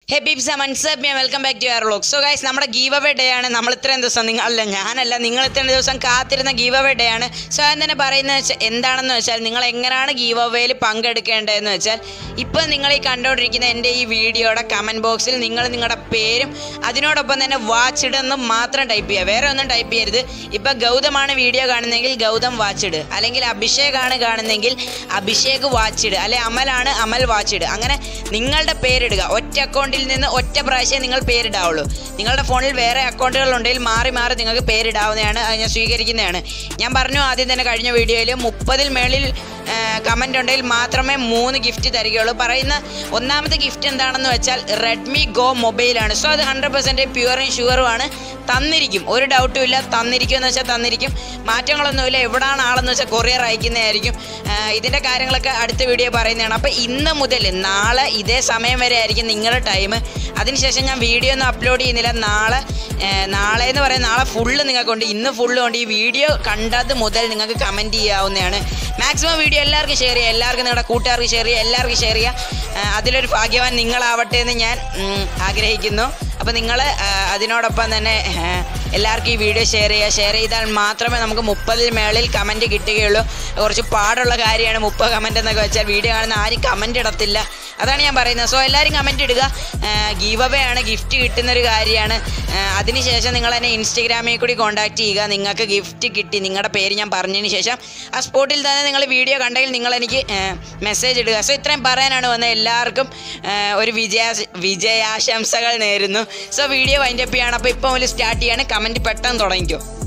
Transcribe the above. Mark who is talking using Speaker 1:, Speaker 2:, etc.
Speaker 1: ഹേ ബീബ്സ് മൻസബ് welcome back to your vlog so guys നമ്മുടെ ഗീവ് അവേ ഡേ ആണ് നമ്മൾ ഇത്രയും ദിവസം നിങ്ങൾ അല്ല ഞാനല്ല നിങ്ങൾ ഇത്രയും ദിവസം കാത്തിരുന്ന ഗീവ് അവേ ഡേ ആണ് സോ ഞാൻ തന്നെ പറയുന്നത് വെച്ചാൽ എന്താണെന്ന് വെച്ചാൽ നിങ്ങൾ എങ്ങനെയാണ് ഗീവ് അവേയിൽ പങ്കെടുക്കേണ്ടതെന്ന് വെച്ചാൽ ഇപ്പോൾ നിങ്ങൾ ഈ കണ്ടുകൊണ്ടിരിക്കുന്ന എൻ്റെ ഈ വീഡിയോയുടെ കമൻറ്റ് ബോക്സിൽ നിങ്ങൾ നിങ്ങളുടെ പേരും അതിനോടൊപ്പം തന്നെ വാച്ച് ഇടെന്ന് മാത്രം ടൈപ്പ് ചെയ്യുക വേറെ ഒന്നും ടൈപ്പ് ചെയ്യരുത് ഇപ്പോൾ ഗൗതമാണ് വീഡിയോ കാണുന്നതെങ്കിൽ ഗൗതം വാച്ച് ഇട് അല്ലെങ്കിൽ അഭിഷേകാണ് കാണുന്നതെങ്കിൽ അഭിഷേക് വാച്ച് ഇട് അല്ലെ അമലാണ് അമൽ വാച്ച് ഇട് അങ്ങനെ നിങ്ങളുടെ പേരിടുക ഒറ്റ അക്കൗണ്ടിൽ നിന്ന് ഒറ്റ പ്രാവശ്യം നിങ്ങൾ പേരിടാവുള്ളൂ നിങ്ങളുടെ ഫോണിൽ വേറെ അക്കൗണ്ടുകൾ ഉണ്ടെങ്കിൽ മാറി മാറി നിങ്ങൾക്ക് പേരിടാവുന്നതാണ് അത് ഞാൻ സ്വീകരിക്കുന്നതാണ് ഞാൻ പറഞ്ഞു ആദ്യം തന്നെ കഴിഞ്ഞ വീഡിയോയിൽ മുപ്പതിൽ മേളിൽ കമൻ്റ് ഉണ്ടെങ്കിൽ മാത്രമേ മൂന്ന് ഗിഫ്റ്റ് തരികയുള്ളൂ പറയുന്ന ഒന്നാമത്തെ ഗിഫ്റ്റ് എന്താണെന്ന് വെച്ചാൽ റെഡ്മി ഗോ മൊബൈലാണ് സോ അത് ഹൺഡ്രഡ് പെർസെൻറ്റ് പ്യുവറും ഷുവറുമാണ് തന്നിരിക്കും ഒരു ഡൗട്ടും ഇല്ല തന്നിരിക്കും എന്ന് വെച്ചാൽ തന്നിരിക്കും മാറ്റങ്ങളൊന്നുമില്ല എവിടാണ് ആളെന്ന് വെച്ചാൽ കൊറിയർ അയക്കുന്നതായിരിക്കും ആ, ഇതിൻ്റെ കാര്യങ്ങളൊക്കെ അടുത്ത വീഡിയോ പറയുന്നതാണ് അപ്പോൾ ഇന്ന് മുതൽ നാളെ ഇതേ സമയം വരെ ആയിരിക്കും നിങ്ങളുടെ ടൈം അതിനുശേഷം ഞാൻ വീഡിയോ ഒന്നും അപ്ലോഡ് ചെയ്യുന്നില്ല നാളെ ആ, നാളെ എന്ന് പറയുന്നത് നാളെ ഫുള്ള് നിങ്ങൾക്കുണ്ട് ഇന്ന് ഫുള്ള് കൊണ്ട് ഈ വീഡിയോ കണ്ടത് മുതൽ നിങ്ങൾക്ക് കമൻറ്റ് ചെയ്യാവുന്നതാണ് മാക്സിമം വീഡിയോ എല്ലാവർക്കും ഷെയർ ചെയ്യുക എല്ലാവർക്കും നിങ്ങളുടെ കൂട്ടുകാർക്ക് ഷെയർ ചെയ്യുക എല്ലാവർക്കും ഷെയർ ചെയ്യുക ആ, അതിലൊരു ഭാഗ്യവാൻ നിങ്ങളാവട്ടെ എന്ന് ഞാൻ ഉം, ആഗ്രഹിക്കുന്നു അപ്പോൾ നിങ്ങൾ അതിനോടൊപ്പം തന്നെ ആ, എല്ലാവർക്കും ഈ വീഡിയോ ഷെയർ ചെയ്യുക ഷെയർ ചെയ്താൽ മാത്രമേ നമുക്ക് മുപ്പതിൽ മേളിൽ കമൻറ്റ് കിട്ടുകയുള്ളൂ കുറച്ച് പാടുള്ള കാര്യമാണ് മുപ്പത് കമൻറ്റ് എന്നൊക്കെ വെച്ചാൽ വീഡിയോ കാണുന്ന ആരും കമൻറ്റ് ഇടത്തില്ല അതാണ് ഞാൻ പറയുന്നത് സോ എല്ലാവരും കമൻറ്റ് ഇടുക ഗീവ് അവേ ആണ് ഗിഫ്റ്റ് കിട്ടുന്നൊരു കാര്യമാണ് ആ, അതിനുശേഷം നിങ്ങൾ എന്നെ ഇൻസ്റ്റഗ്രാമിൽ കൂടി കോൺടാക്ട് ചെയ്യുക നിങ്ങൾക്ക് ഗിഫ്റ്റ് കിട്ടി നിങ്ങളുടെ പേര് ഞാൻ പറഞ്ഞതിന് ശേഷം ആ സ്പോട്ടിൽ തന്നെ നിങ്ങൾ വീഡിയോ കണ്ടെങ്കിൽ നിങ്ങൾ എനിക്ക് മെസ്സേജ് ഇടുക സോ ഇത്രയും പറയാനാണ് വന്നത് എല്ലാവർക്കും ആ, ഒരു വിജയ വിജയാശംസകൾ നേരുന്നു സോ വീഡിയോ വൈൻഡപ്പ് ചെയ്യാണ് അപ്പോൾ ഇപ്പോൾ മുതൽ സ്റ്റാർട്ട് ചെയ്യാണ് കമൻറ്റ് പെട്ടെന്ന് തുടങ്ങിക്കോ